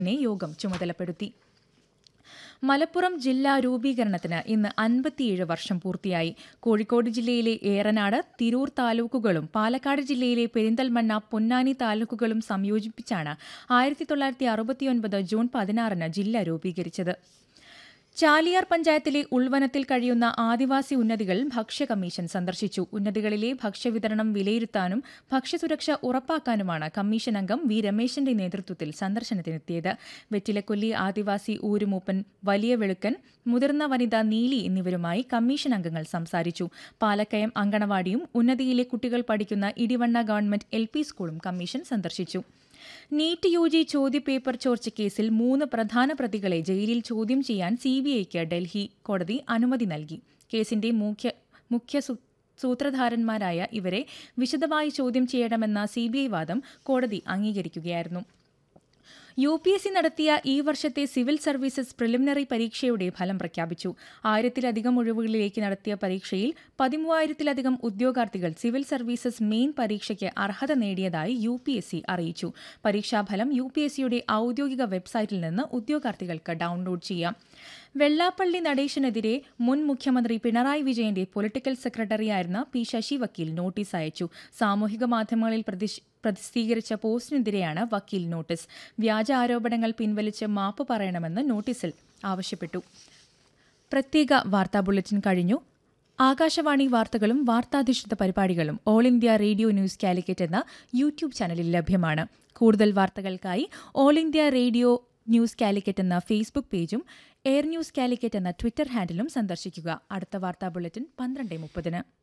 നെ യോഗം ചുമതലപ്പെടുത്തി മലപ്പുറം ജില്ലാ രൂപീകരണത്തിന് ഇന്ന് അൻപത്തിയേഴ് വർഷം പൂർത്തിയായി കോഴിക്കോട് ജില്ലയിലെ ഏറനാട് തിരൂർ താലൂക്കുകളും പാലക്കാട് ജില്ലയിലെ പെരിന്തൽമണ്ണ പൊന്നാനി താലൂക്കുകളും സംയോജിപ്പിച്ചാണ് ആയിരത്തി തൊള്ളായിരത്തി അറുപത്തിയൊൻപത് ജൂൺ പതിനാറിന് ജില്ല രൂപീകരിച്ചത് ചാലിയാർ പഞ്ചായത്തിലെ ഉൾവനത്തിൽ കഴിയുന്ന ആദിവാസി ഉന്നതികൾ ഭക്ഷ്യ കമ്മീഷൻ സന്ദർശിച്ചു ഉന്നതികളിലെ ഭക്ഷ്യവിതരണം വിലയിരുത്താനും ഭക്ഷ്യസുരക്ഷ ഉറപ്പാക്കാനുമാണ് കമ്മീഷൻ അംഗം വി രമേശിന്റെ നേതൃത്വത്തിൽ സന്ദർശനത്തിനെത്തിയത് വെറ്റിലക്കൊല്ലി ആദിവാസി ഊരുമൂപ്പൻ വലിയ വെളുക്കൻ മുതിർന്ന വനിത നീലി എന്നിവരുമായി കമ്മീഷൻ അംഗങ്ങൾ സംസാരിച്ചു പാലക്കയം അങ്കണവാടിയും ഉന്നതിയിലെ കുട്ടികൾ പഠിക്കുന്ന ഇടിവണ്ണ ഗവൺമെന്റ് എൽ സ്കൂളും കമ്മീഷൻ സന്ദർശിച്ചു നീറ്റ് യു ജി ചോദ്യപേപ്പർ ചോർച്ചക്കേസിൽ മൂന്ന് പ്രധാന പ്രതികളെ ജയിലിൽ ചോദ്യം ചെയ്യാൻ സി ബി ഐക്ക് ഡൽഹി കോടതി അനുമതി നൽകി കേസിന്റെ മുഖ്യ മുഖ്യ സൂ- സൂത്രധാരന്മാരായ ഇവരെ വിശദമായി ചോദ്യം ചെയ്യണമെന്ന സി ബി ഐ വാദം കോടതി അംഗീകരിക്കുകയായിരുന്നു യു പി എസ് സി നടത്തിയ ഈ വർഷത്തെ സിവിൽ സർവീസസ് പ്രിലിമിനറി പരീക്ഷയുടെ ഫലം പ്രഖ്യാപിച്ചു ആയിരത്തിലധികം ഒഴിവുകളിലേക്ക് നടത്തിയ പരീക്ഷയിൽ പതിമൂവായിരത്തിലധികം ഉദ്യോഗാർത്ഥികൾ സിവിൽ സർവീസസ് മെയിൻ പരീക്ഷയ്ക്ക് അർഹത നേടിയതായി യു പി എസ് സി അറിയിച്ചു പരീക്ഷാഫലം യു പി എസ് സിയുടെ ഔദ്യോഗിക വെബ്സൈറ്റിൽ നിന്ന് ഉദ്യോഗാർത്ഥികൾക്ക് ഡൌൺലോഡ് ചെയ്യാം വെള്ളാപ്പള്ളി നടേശനെതിരെ മുൻ മുഖ്യമന്ത്രി പിണറായി വിജയന്റെ പൊളിറ്റിക്കൽ സെക്രട്ടറിയായിരുന്ന പി ശശി വക്കീൽ നോട്ടീസ് അയച്ചു സാമൂഹിക മാധ്യമങ്ങളിൽ പ്രതിഷ്- പ്രസിദ്ധീകരിച്ച പോസ്റ്റിനെതിരെയാണ് വക്കീൽ നോട്ടീസ് വ്യാജ ആരോപണങ്ങൾ പിൻവലിച്ച് മാപ്പ് പറയണമെന്ന് നോട്ടീസിൽ ആവശ്യപ്പെട്ടു പ്രത്യേക വാർത്താ ബുള്ളറ്റിൻ കഴിഞ്ഞു ആകാശവാണി വാർത്തകളും വാർത്താധിഷ്ഠിത പരിപാടികളും All India Radio News Calicut എന്ന യൂട്യൂബ് ചാനലിൽ ലഭ്യമാണ് കൂടുതൽ വാർത്തകൾക്കായി All India Radio News Calicut എന്ന ഫേസ്ബുക്ക് പേജും എയർ ന്യൂസ് കാലിക്കറ്റ് എന്ന ട്വിറ്റർ ഹാൻഡിലും സന്ദർശിക്കുക അടുത്ത വാർത്താ ബുള്ളറ്റിൻ പന്ത്രണ്ട് മുപ്പതിന്